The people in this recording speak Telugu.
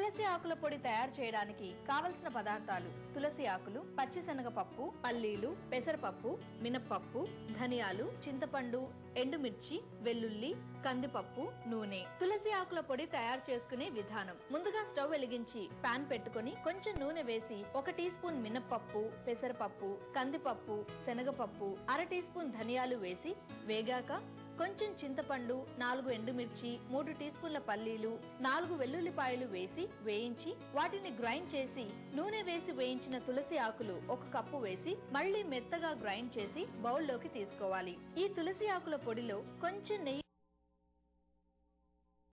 తులసి ఆకుల పొడి తయారు చేయడానికి కావలసిన పదార్థాలు తులసి ఆకులు పచ్చిశనగపప్పు పల్లీలు పెసరపప్పు మినప్పప్పు ధనియాలు చింతపండు ఎండుమిర్చి వెల్లుల్లి కందిపప్పు నూనె తులసి ఆకుల పొడి తయారు చేసుకునే విధానం ముందుగా స్టవ్ వెలిగించి పాన్ పెట్టుకొని కొంచెం నూనె వేసి ఒక టీ స్పూన్ మినప్పప్పు పెసరపప్పు కందిపప్పు శనగపప్పు అర టీ స్పూన్ ధనియాలు వేసి వేగాక కొంచెం చింతపండు నాలుగు ఎండుమిర్చి మూడు టీ స్పూన్ల పల్లీలు నాలుగు వెల్లుల్లిపాయలు వేసి వేయించి వాటిని గ్రైండ్ చేసి నూనె వేసి వేయించిన తులసి ఆకులు ఒక కప్పు వేసి మళ్ళీ మెత్తగా గ్రైండ్ చేసి బౌల్లోకి తీసుకోవాలి ఈ తులసి ఆకుల పొడిలో కొంచెం నెయ్యి